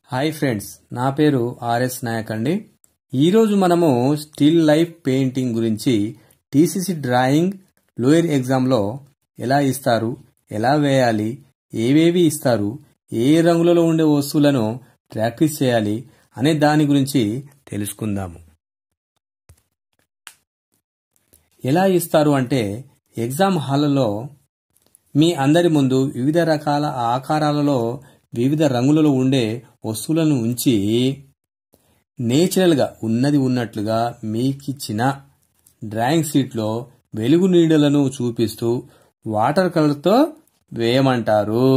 hi friends నా పేరు RS Naik అండి ఈరోజు మనము స్టిల్ లైఫ్ పెయింటింగ్ గురించి టీసీసీ డ్రాయింగ్ లోయర్ ఎగ్జామ్లో ఎలా ఇస్తారు ఎలా వేయాలి ఏవేవి ఇస్తారు ఏ రంగులలో ఉండే వస్తువులను ప్రాక్టీస్ చేయాలి అనే దాని గురించి తెలుసుకుందాము ఎలా ఇస్తారు అంటే ఎగ్జామ్ హాల్లో మీ అందరి ముందు వివిధ రకాల ఆకారాలలో వివిధ రంగులలో ఉండే వస్తువులను ఉంచి నేచురల్గా ఉన్నది ఉన్నట్లుగా మీకిచ్చిన డ్రాయింగ్ షీట్లో వెలుగు నీడలను చూపిస్తూ వాటర్ కలర్తో వేయమంటారు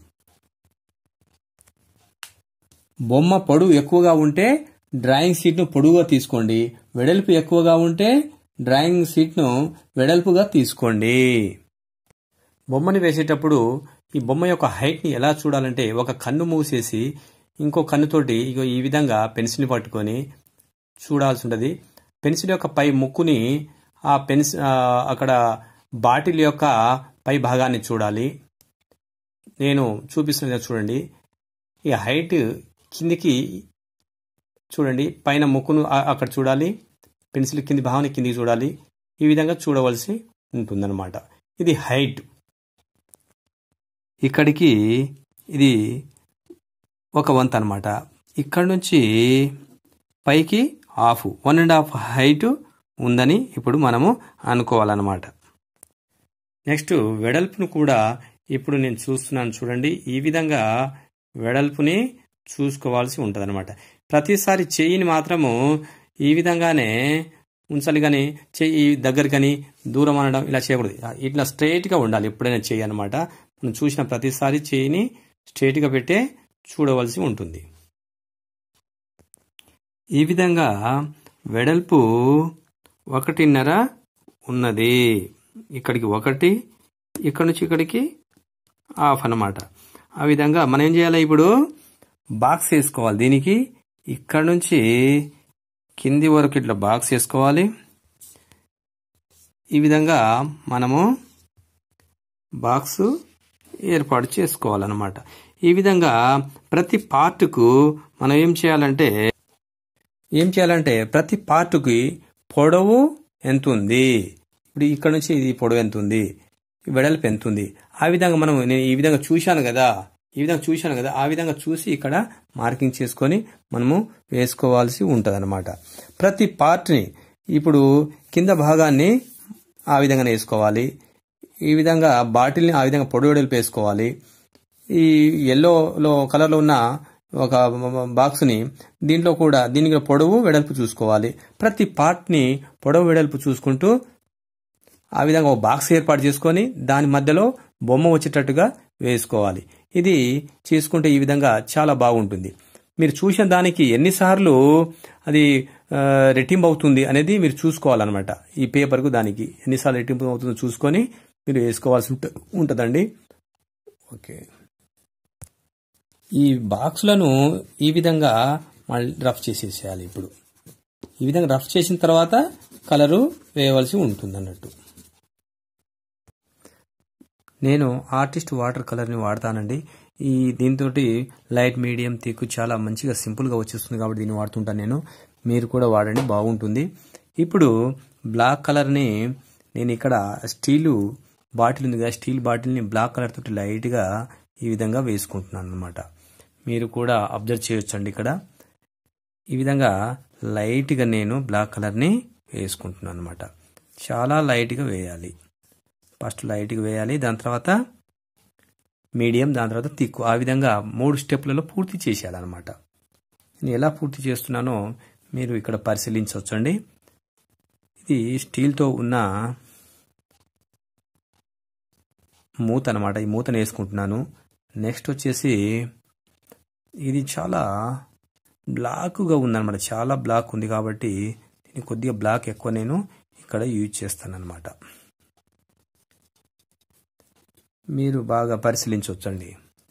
బొమ్మ పొడవు ఎక్కువగా ఉంటే డ్రాయింగ్ షీట్ను పొడుగుగా తీసుకోండి వెడల్పు ఎక్కువగా ఉంటే డ్రాయింగ్ షీట్ను వెడల్పుగా తీసుకోండి బొమ్మని వేసేటప్పుడు ఈ బొమ్మ యొక్క హైట్ని ఎలా చూడాలంటే ఒక కన్ను మూసేసి ఇంకో కన్నుతోటి ఇగో ఈ విధంగా పెన్సిల్ని పట్టుకొని చూడాల్సి ఉంటుంది పెన్సిల్ యొక్క పై ముక్కుని ఆ పెన్స్ అక్కడ బాటిల్ యొక్క పై భాగాన్ని చూడాలి నేను చూపిస్తున్నది చూడండి ఈ హైట్ కిందికి చూడండి పైన ముక్కును అక్కడ చూడాలి పెన్సిల్ కింది భాగాన్ని కిందికి చూడాలి ఈ విధంగా చూడవలసి ఉంటుందన్నమాట ఇది హైట్ ఇక్కడికి ఇది ఒక వంత్ అనమాట ఇక్కడ నుంచి పైకి half one and half height ఉందని ఇప్పుడు మనము అనుకోవాలన్నమాట నెక్స్ట్ వెడల్పును కూడా ఇప్పుడు నేను చూస్తున్నాను చూడండి ఈ విధంగా వెడల్పుని చూసుకోవాల్సి ఉంటుంది అనమాట ప్రతిసారి చెయ్యిని మాత్రము ఈ విధంగానే ఉంచాలి కానీ చెయ్యి దగ్గర కానీ దూరం అనడం ఇలా చేయకూడదు ఇట్లా స్ట్రైట్గా ఉండాలి ఎప్పుడైనా చెయ్యి అనమాట మనం చూసిన ప్రతిసారి చేయిని స్ట్రైట్గా పెట్టే చూడవలసి ఉంటుంది ఈ విధంగా వెడల్పు ఒకటిన్నర ఉన్నది ఇక్కడికి ఒకటి ఇక్కడ నుంచి ఇక్కడికి హాఫ్ అనమాట ఆ విధంగా మనం ఏం చేయాలి ఇప్పుడు బాక్స్ వేసుకోవాలి దీనికి ఇక్కడ నుంచి కింది వరకు ఇట్లా బాక్స్ వేసుకోవాలి ఈ విధంగా మనము బాక్స్ ఏర్పాటు చేసుకోవాలన్నమాట ఈ విధంగా ప్రతి పార్టుకు మనం ఏం చేయాలంటే ఏం చేయాలంటే ప్రతి పార్టుకి పొడవు ఎంత ఉంది ఇప్పుడు ఇక్కడ నుంచి ఇది పొడవు ఎంత ఉంది వెడల్పు ఎంత ఉంది ఆ విధంగా మనం నేను ఈ విధంగా చూశాను కదా ఈ విధంగా చూశాను కదా ఆ విధంగా చూసి ఇక్కడ మార్కింగ్ చేసుకొని మనము వేసుకోవాల్సి ఉంటుంది అనమాట ప్రతి పార్ట్ని ఇప్పుడు కింద భాగాన్ని ఆ విధంగా వేసుకోవాలి ఈ విధంగా బాటిల్ని ఆ విధంగా పొడి వెడల్పు వేసుకోవాలి ఈ ఎల్లోలో కలర్లో ఉన్న ఒక బాక్స్ని దీంట్లో కూడా దీనికి పొడవు వెడల్పు చూసుకోవాలి ప్రతి పార్ట్ని పొడవు వెడల్పు చూసుకుంటూ ఆ విధంగా ఒక బాక్స్ ఏర్పాటు చేసుకొని దాని మధ్యలో బొమ్మ వచ్చేటట్టుగా వేసుకోవాలి ఇది చేసుకుంటే ఈ విధంగా చాలా బాగుంటుంది మీరు చూసిన దానికి ఎన్నిసార్లు అది రెట్టింపు అవుతుంది అనేది మీరు చూసుకోవాలన్నమాట ఈ పేపర్కు దానికి ఎన్నిసార్లు రెట్టింపు అవుతుందో చూసుకొని మీరు వేసుకోవాల్సి ఉంటుందండి ఓకే ఈ బాక్స్లను ఈ విధంగా మళ్ళీ రఫ్ చేసేసేయాలి ఇప్పుడు ఈ విధంగా రఫ్ చేసిన తర్వాత కలరు వేయవలసి ఉంటుంది అన్నట్టు నేను ఆర్టిస్ట్ వాటర్ కలర్ని వాడతానండి ఈ దీంతో లైట్ మీడియం థిక్ చాలా మంచిగా సింపుల్గా వచ్చేస్తుంది కాబట్టి దీన్ని వాడుతుంటాను నేను మీరు కూడా వాడండి బాగుంటుంది ఇప్పుడు బ్లాక్ కలర్ని నేను ఇక్కడ స్టీలు బాటిల్ ఉంది కదా స్టీల్ బాటిల్ని బ్లాక్ కలర్ తోటి లైట్గా ఈ విధంగా వేసుకుంటున్నాను అనమాట మీరు కూడా అబ్జర్వ్ చేయొచ్చండి ఇక్కడ ఈ విధంగా లైట్గా నేను బ్లాక్ కలర్ని వేసుకుంటున్నాను అనమాట చాలా లైట్గా వేయాలి ఫస్ట్ లైట్గా వేయాలి దాని తర్వాత మీడియం దాని తర్వాత తిక్కు ఆ విధంగా మూడు స్టెప్లలో పూర్తి చేసేయాలన్నమాట నేను ఎలా పూర్తి చేస్తున్నానో మీరు ఇక్కడ పరిశీలించవచ్చండి ఇది స్టీల్తో ఉన్న మూత అనమాట ఈ మూతను వేసుకుంటున్నాను నెక్స్ట్ వచ్చేసి ఇది చాలా బ్లాక్గా ఉందన్నమాట చాలా బ్లాక్ ఉంది కాబట్టి దీనికి కొద్దిగా బ్లాక్ ఎక్కువ నేను ఇక్కడ యూజ్ చేస్తాను అనమాట మీరు బాగా పరిశీలించవచ్చండి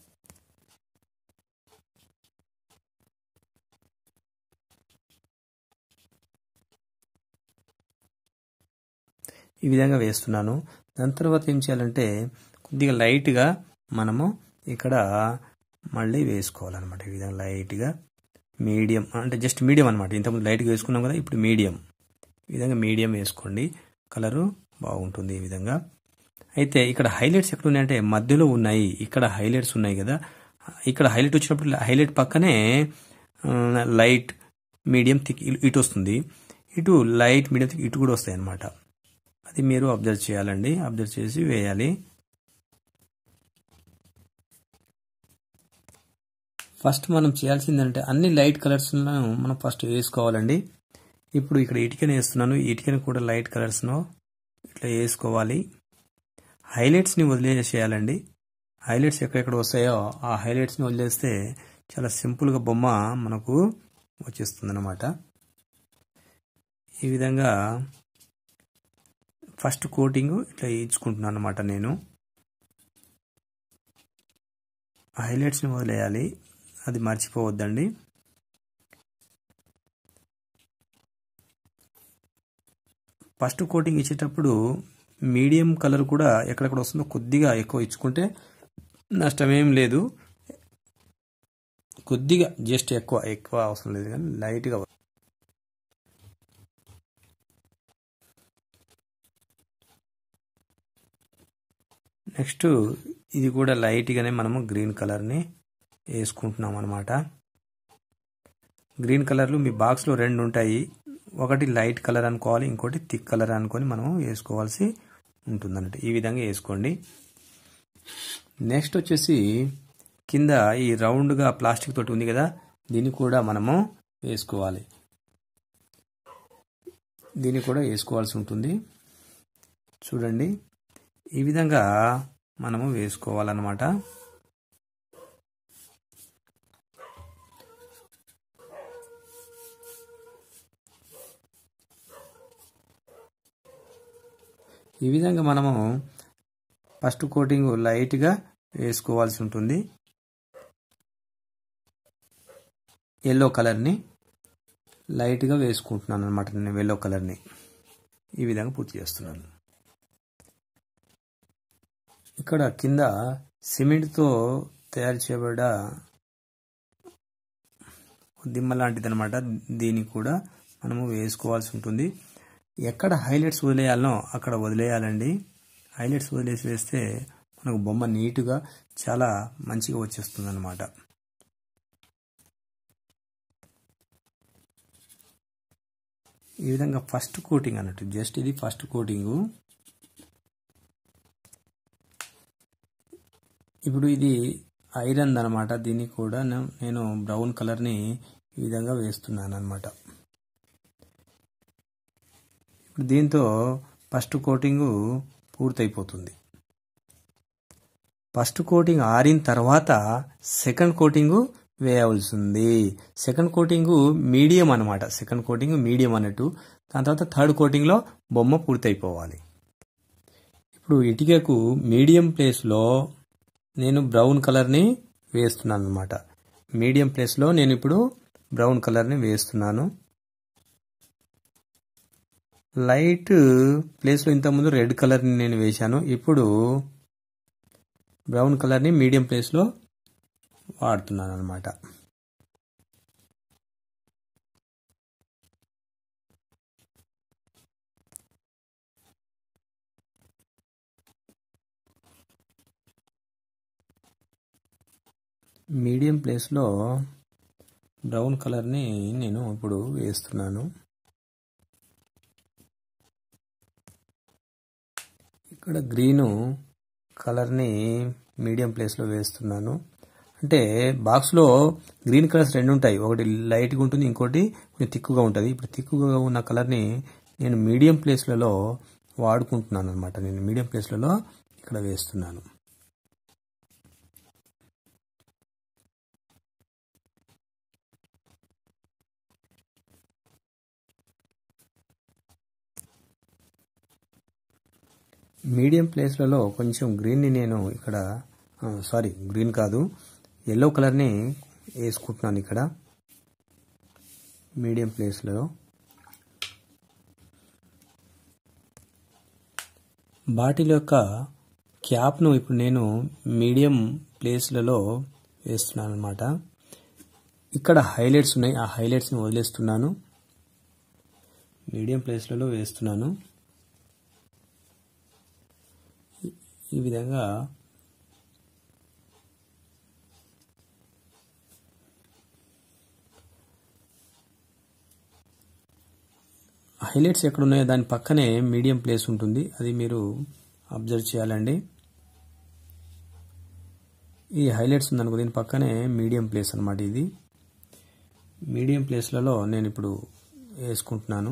ఈ విధంగా వేస్తున్నాను దాని తర్వాత ఏం చేయాలంటే కొద్దిగా లైట్గా మనము ఇక్కడ మళ్ళీ వేసుకోవాలన్నమాట ఈ విధంగా లైట్గా మీడియం అంటే జస్ట్ మీడియం అనమాట ఇంతకుముందు లైట్గా వేసుకున్నాం కదా ఇప్పుడు మీడియం ఈ విధంగా మీడియం వేసుకోండి కలరు బాగుంటుంది ఈ విధంగా అయితే ఇక్కడ హైలైట్స్ ఎక్కడ ఉన్నాయంటే మధ్యలో ఉన్నాయి ఇక్కడ హైలైట్స్ ఉన్నాయి కదా ఇక్కడ హైలైట్ వచ్చినప్పుడు హైలైట్ పక్కనే లైట్ మీడియం థిక్ ఇటు వస్తుంది ఇటు లైట్ మీడియం థిక్ ఇటు కూడా వస్తాయి అన్నమాట అది మీరు అబ్జర్వ్ చేయాలండి అబ్జర్వ్ చేసి వేయాలి ఫస్ట్ మనం చేయాల్సిందంటే అన్ని లైట్ కలర్స్ను మనం ఫస్ట్ వేసుకోవాలండి ఇప్పుడు ఇక్కడ ఇటుకని వేస్తున్నాను ఇటుకని కూడా లైట్ కలర్స్ను ఇట్లా వేసుకోవాలి హైలైట్స్ని వదిలేసేయాలండి హైలైట్స్ ఎక్కడెక్కడ వస్తాయో ఆ హైలైట్స్ని వదిలేస్తే చాలా సింపుల్గా బొమ్మ మనకు వచ్చేస్తుంది అనమాట ఈ విధంగా ఫస్ట్ కోటింగ్ ఇట్లా ఇచ్చుకుంటున్నాను అనమాట నేను హైలైట్స్ని వదిలేయాలి అది మర్చిపోవద్దండి ఫస్ట్ కోటింగ్ ఇచ్చేటప్పుడు మీడియం కలర్ కూడా ఎక్కడెక్కడ వస్తుందో కొద్దిగా ఎక్కువ ఇచ్చుకుంటే నష్టమేం లేదు కొద్దిగా జస్ట్ ఎక్కువ ఎక్కువ అవసరం లేదు కానీ లైట్గా నెక్స్ట్ ఇది కూడా లైట్గానే మనము గ్రీన్ కలర్ని వేసుకుంటున్నాం అనమాట గ్రీన్ కలర్లు మీ బాక్స్లో రెండు ఉంటాయి ఒకటి లైట్ కలర్ అనుకోవాలి ఇంకోటి థిక్ కలర్ అనుకొని మనం వేసుకోవాల్సి ఉంటుందన్నట్టు ఈ విధంగా వేసుకోండి నెక్స్ట్ వచ్చేసి కింద ఈ రౌండ్గా ప్లాస్టిక్ తోటి ఉంది కదా దీన్ని కూడా మనము వేసుకోవాలి దీన్ని కూడా వేసుకోవాల్సి ఉంటుంది చూడండి ఈ విధంగా మనము వేసుకోవాలన్నమాట ఈ విధంగా మనము ఫస్ట్ కోటింగ్ లైట్గా వేసుకోవాల్సి ఉంటుంది ఎల్లో కలర్ని లైట్గా వేసుకుంటున్నాను అనమాట నేను ఎల్లో కలర్ని ఈ విధంగా పూర్తి చేస్తున్నాను ఇక్కడ కింద సిమెంట్తో తయారు చేయబడ్డ దిమ్మ లాంటిది అనమాట దీన్ని కూడా మనము వేసుకోవాల్సి ఉంటుంది ఎక్కడ హైలైట్స్ వదిలేయాలనో అక్కడ వదిలేయాలండి హైలైట్స్ వదిలేసి వేస్తే మనకు బొమ్మ నీట్గా చాలా మంచిగా వచ్చేస్తుంది అనమాట ఈ విధంగా ఫస్ట్ కోటింగ్ అన్నట్టు జస్ట్ ఇది ఫస్ట్ కోటింగు ఇప్పుడు ఇది ఐరన్ అనమాట దీన్ని కూడా నేను బ్రౌన్ కలర్ని ఈ విధంగా వేస్తున్నాను అనమాట ఇప్పుడు దీంతో ఫస్ట్ కోటింగ్ పూర్తయిపోతుంది ఫస్ట్ కోటింగ్ ఆరిన తర్వాత సెకండ్ కోటింగ్ వేయవలసి ఉంది సెకండ్ కోటింగ్ మీడియం అనమాట సెకండ్ కోటింగ్ మీడియం అన్నట్టు దాని తర్వాత థర్డ్ కోటింగ్లో బొమ్మ పూర్తయిపోవాలి ఇప్పుడు ఇటుకకు మీడియం ప్లేస్లో నేను బ్రౌన్ కలర్ని వేస్తున్నాను అనమాట మీడియం ప్లేస్లో నేను ఇప్పుడు బ్రౌన్ కలర్ని వేస్తున్నాను లైట్ ప్లేస్లో ఇంతకుముందు రెడ్ కలర్ని నేను వేశాను ఇప్పుడు బ్రౌన్ కలర్ని మీడియం ప్లేస్లో వాడుతున్నాను అనమాట మీడియం ప్లేస్లో బ్రౌన్ కలర్ని నేను ఇప్పుడు వేస్తున్నాను ఇక్కడ గ్రీను కలర్ని మీడియం ప్లేస్లో వేస్తున్నాను అంటే బాక్స్లో గ్రీన్ కలర్స్ రెండు ఉంటాయి ఒకటి లైట్గా ఉంటుంది ఇంకోటి కొంచెం తిక్కుగా ఉంటుంది ఇప్పుడు తిక్కుగా ఉన్న కలర్ని నేను మీడియం ప్లేస్లలో వాడుకుంటున్నాను అనమాట నేను మీడియం ప్లేస్లలో ఇక్కడ వేస్తున్నాను మీడియం ప్లేస్లలో కొంచెం గ్రీన్ని నేను ఇక్కడ సారీ గ్రీన్ కాదు ఎల్లో కలర్ని వేసుకుంటున్నాను ఇక్కడ మీడియం ప్లేస్లో బాటిల్ యొక్క క్యాప్ను ఇప్పుడు నేను మీడియం ప్లేస్లలో వేస్తున్నాను అనమాట ఇక్కడ హైలైట్స్ ఉన్నాయి ఆ హైలైట్స్ని వదిలేస్తున్నాను మీడియం ప్లేస్లలో వేస్తున్నాను ఈ విధంగా హైలైట్స్ ఎక్కడ ఉన్నాయో దాని పక్కనే మీడియం ప్లేస్ ఉంటుంది అది మీరు అబ్జర్వ్ చేయాలండి ఈ హైలైట్స్ ఉందనుకో దీని పక్కనే మీడియం ప్లేస్ అనమాట ఇది మీడియం ప్లేస్లలో నేను ఇప్పుడు వేసుకుంటున్నాను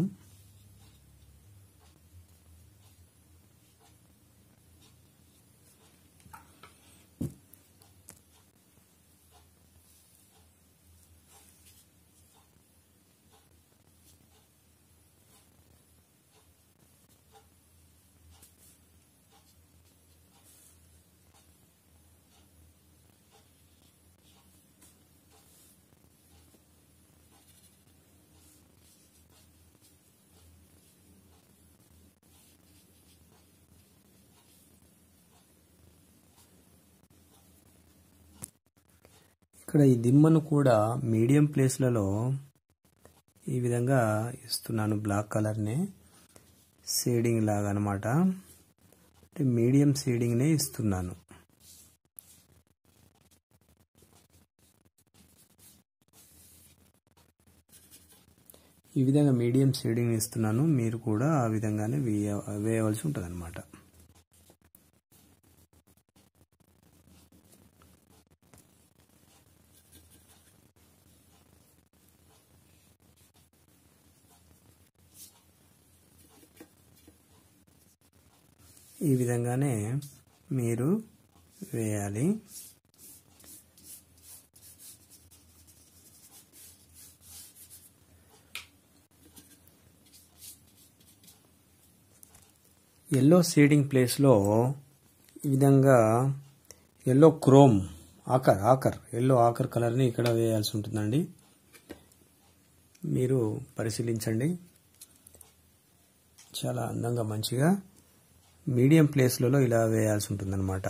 ఇక్కడ ఈ దిమ్మను కూడా మీడియం ప్లేస్లలో ఈ విధంగా ఇస్తున్నాను బ్లాక్ కలర్ని షేడింగ్ లాగా అనమాట అంటే మీడియం షేడింగ్నే ఇస్తున్నాను ఈ విధంగా మీడియం షేడింగ్ ఇస్తున్నాను మీరు కూడా ఆ విధంగానే వేయ వేయవలసి ఉంటుంది అనమాట ఈ విధంగానే మీరు వేయాలి ఎల్లో షేడింగ్ ప్లేస్లో ఈ విధంగా yellow chrome ochre ochre yellow ochre కలర్ని ఇక్కడ వేయాల్సి ఉంటుందండి మీరు పరిశీలించండి చాలా అందంగా మంచిగా మీడియం ప్లేస్లలో ఇలా వేయాల్సి ఉంటుందన్నమాట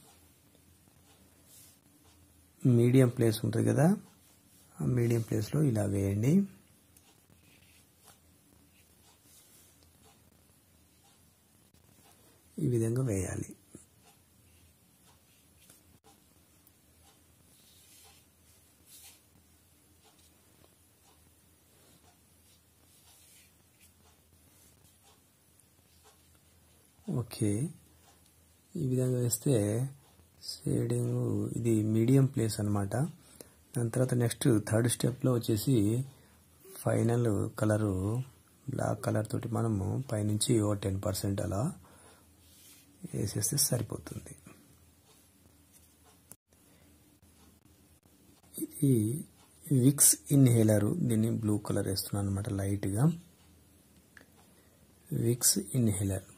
మీడియం ప్లేస్ ఉంటుంది కదా ఆ మీడియం ప్లేస్లో ఇలా వేయండి ఈ విధంగా వేయాలి ఓకే ఈ విధంగా వేస్తే షేడింగ్ ఇది మీడియం ప్లేస్ అనమాట దాని తర్వాత నెక్స్ట్ థర్డ్ స్టెప్లో వచ్చేసి ఫైనల్ కలరు బ్లాక్ కలర్ తోటి మనము పైనుంచి ఓ టెన్ పర్సెంట్ అలా వేసేస్తే సరిపోతుంది ఇది విక్స్ ఇన్హేలరు దీన్ని బ్లూ కలర్ వేస్తున్నాను అనమాట లైట్గా విక్స్ ఇన్హేలర్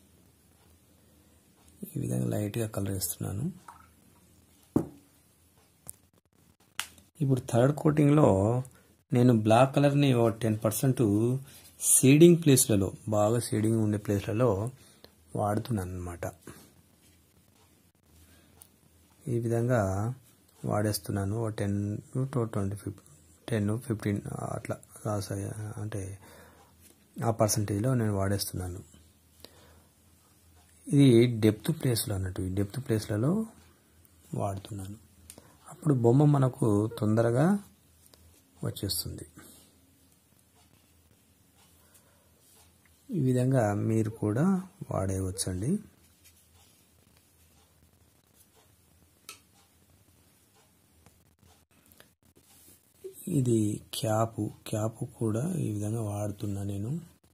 ఈ విధంగా లైట్గా కలర్ వేస్తున్నాను ఇప్పుడు థర్డ్ కోటింగ్లో నేను బ్లాక్ కలర్ని ఓ టెన్ పర్సెంట్ సీడింగ్ ప్లేస్లలో బాగా సీడింగ్ ఉండే ప్లేస్లలో వాడుతున్నాను అనమాట ఈ విధంగా వాడేస్తున్నాను ఓ టెన్ టు ట్వంటీ ఫిఫ్ టెన్ ఫిఫ్టీన్ అట్లా అంటే ఆ పర్సంటేజ్లో నేను వాడేస్తున్నాను ఇది డెప్త్ ప్లేస్లో అన్నట్టు ఈ డెప్త్ ప్లేస్లలో వాడుతున్నాను అప్పుడు బొమ్మ మనకు తొందరగా వచ్చేస్తుంది ఈ విధంగా మీరు కూడా వాడేయవచ్చండి ఇది క్యాపు క్యాపు కూడా ఈ విధంగా వాడుతున్నా నేను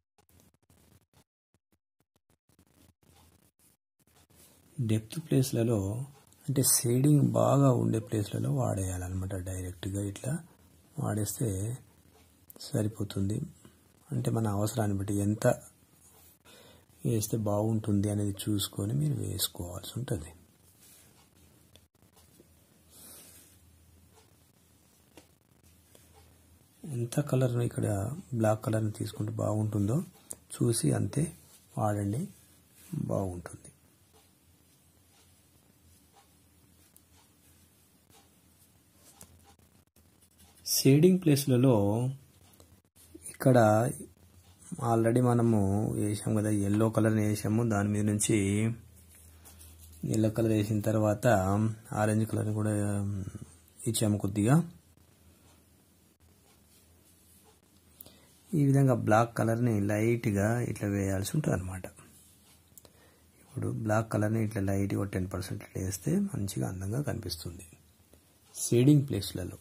డెప్త్ ప్లేస్లలో అంటే షేడింగ్ బాగా ఉండే ప్లేస్లలో వాడేయాలన్నమాట డైరెక్ట్గా ఇట్లా వాడేస్తే సరిపోతుంది అంటే మన అవసరాన్ని బట్టి ఎంత వేస్తే బాగుంటుంది అనేది చూసుకొని మీరు వేసుకోవాల్సి ఉంటుంది ఎంత కలర్ను ఇక్కడ బ్లాక్ కలర్ని తీసుకుంటే బాగుంటుందో చూసి అంతే వాడండి బాగుంటుంది షేడింగ్ ప్లేస్లలో ఇక్కడ ఆల్రెడీ మనము వేసాం కదా ఎల్లో కలర్ వేసాము దాని మీద నుంచి ఎల్లో కలర్ వేసిన తర్వాత ఆరెంజ్ కలర్ కూడా ఇచ్చాము కొద్దిగా ఈ విధంగా బ్లాక్ కలర్ని లైట్గా ఇట్లా వేయాల్సి ఉంటుంది అనమాట ఇప్పుడు బ్లాక్ కలర్ని ఇట్లా లైట్గా టెన్ పర్సెంట్ ఇట్లా వేస్తే మంచిగా అందంగా కనిపిస్తుంది షేడింగ్ ప్లేస్లలో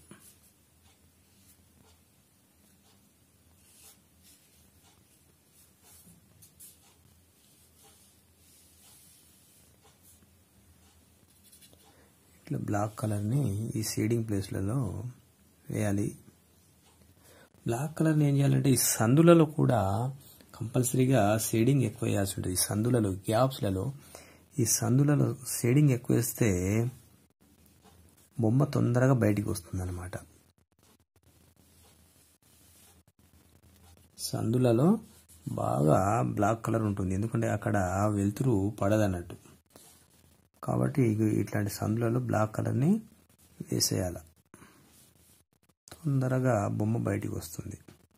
ఇట్లా బ్లాక్ కలర్ని ఈ షేడింగ్ ప్లేస్లలో వేయాలి బ్లాక్ కలర్ని ఏం చేయాలంటే ఈ సందులలో కూడా కంపల్సరీగా షేడింగ్ ఎక్కువ వేయాల్సి ఉంటుంది ఈ సందులలో గ్యాప్స్లలో ఈ సందులలో షేడింగ్ ఎక్కువ వేస్తే బొమ్మ తొందరగా బయటికి వస్తుంది అనమాట సందులలో బాగా బ్లాక్ కలర్ ఉంటుంది ఎందుకంటే అక్కడ వెలుతురు పడదన్నట్టు కాబట్టి ఇట్లాంటి సందులలో బ్లాక్ కలర్ని వేసేయాలి తొందరగా బొమ్మ బయటికి వస్తుంది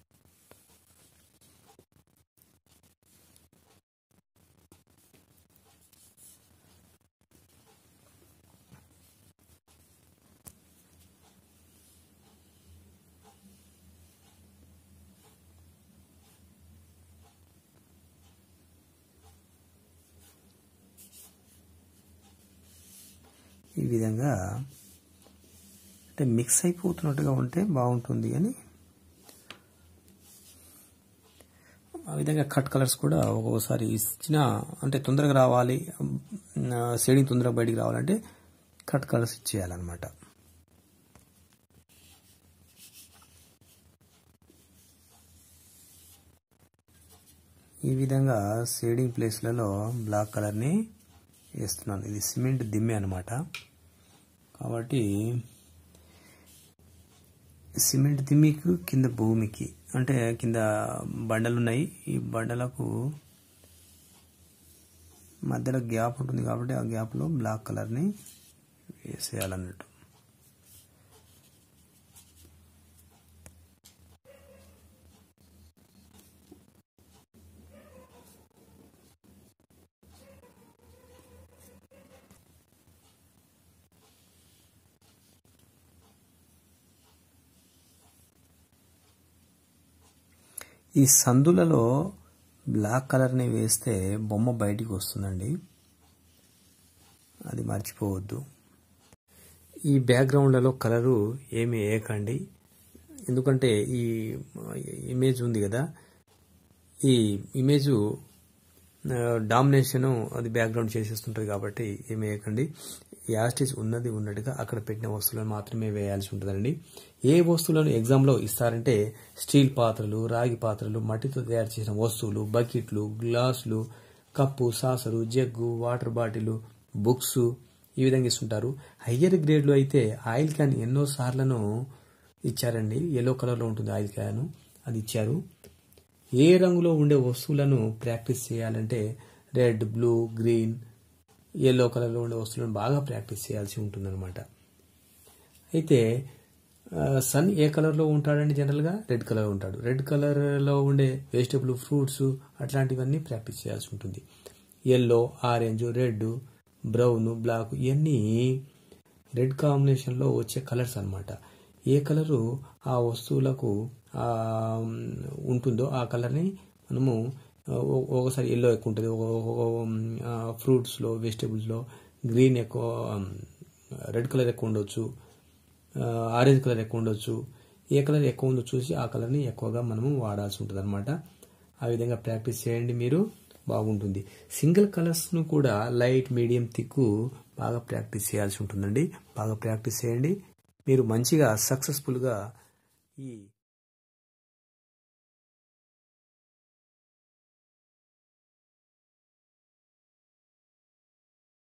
ఈ విధంగా అంటే మిక్స్ అయిపోతున్నట్టుగా ఉంటే బాగుంటుంది అని ఆ విధంగా కట్ కలర్స్ కూడా ఒక్కొక్కసారి ఇచ్చిన అంటే తొందరగా రావాలి షేడింగ్ తొందరగా బయటికి రావాలంటే కట్ కలర్స్ ఇచ్చేయాలన్నమాట ఈ విధంగా షేడింగ్ ప్లేస్లలో బ్లాక్ కలర్ని వేస్తున్నాను ఇది సిమెంట్ దిమ్మె అనమాట కాబట్టి సిమెంట్ దిమ్మికి కింద భూమికి అంటే కింద బండలు ఉన్నాయి ఈ బండలకు మధ్యలో గ్యాప్ ఉంటుంది కాబట్టి ఆ గ్యాప్లో బ్లాక్ కలర్ని వేసేయాలన్నట్టు ఈ సందులలో బ్లాక్ కలర్ని వేస్తే బొమ్మ బయటికి వస్తుందండి అది మర్చిపోవద్దు ఈ బ్యాక్గ్రౌండ్లలో కలరు ఏమి వేయకండి ఎందుకంటే ఈ ఇమేజ్ ఉంది కదా ఈ ఇమేజ్ డామినేషను అది బ్యాక్గ్రౌండ్ చేసేస్తుంటుంది కాబట్టి ఏమి వేయకండి యాస్టిజ్ ఉన్నది ఉన్నట్టుగా అక్కడ పెట్టిన వస్తువులను మాత్రమే వేయాల్సి ఉంటుందండి ఏ వస్తువులను ఎగ్జామ్లో ఇస్తారంటే స్టీల్ పాత్రలు రాగి పాత్రలు మట్టితో తయారు చేసిన వస్తువులు బకెట్లు గ్లాసులు cup saucer jug water bottle books ఈ విధంగా ఇస్తుంటారు హయ్యర్ గ్రేడ్లో అయితే ఆయిల్ క్యాన్ ఎన్నో సార్లను ఇచ్చారండి ఎల్లో కలర్లో ఉంటుంది ఆయిల్ క్యాన్ అది ఇచ్చారు ఏ రంగులో ఉండే వస్తువులను ప్రాక్టీస్ చేయాలంటే రెడ్ బ్లూ గ్రీన్ ఎల్లో కలర్లో ఉండే వస్తువులను బాగా ప్రాక్టీస్ చేయాల్సి ఉంటుందన్నమాట అయితే సన్ ఏ కలర్లో ఉంటాడండి జనరల్గా రెడ్ కలర్ ఉంటాడు రెడ్ కలర్లో ఉండే వెజిటబుల్ ఫ్రూట్స్ అట్లాంటివన్నీ ప్రాక్టీస్ చేయాల్సి ఉంటుంది yellow orange red brown black ఇవన్నీ రెడ్ కాంబినేషన్లో వచ్చే కలర్స్ అనమాట ఏ కలరు ఆ వస్తువులకు ఉంటుందో ఆ కలర్ని మనము ఒకసారి ఎల్లో ఎక్కువ ఉంటుంది ఫ్రూట్స్లో వెజిటేబుల్స్లో గ్రీన్ ఎక్కువ రెడ్ కలర్ ఎక్కువ ఉండొచ్చు ఆరెంజ్ కలర్ ఎక్కువ ఉండొచ్చు ఏ కలర్ ఎక్కువ ఉందో చూసి ఆ కలర్ని ఎక్కువగా మనము వాడాల్సి ఉంటుంది అనమాట ఆ విధంగా ప్రాక్టీస్ చేయండి మీరు బాగుంటుంది సింగిల్ కలర్స్ను కూడా లైట్ మీడియం థిక్కు బాగా ప్రాక్టీస్ చేయాల్సి ఉంటుందండి బాగా ప్రాక్టీస్ చేయండి మీరు మంచిగా సక్సెస్ఫుల్గా ఈ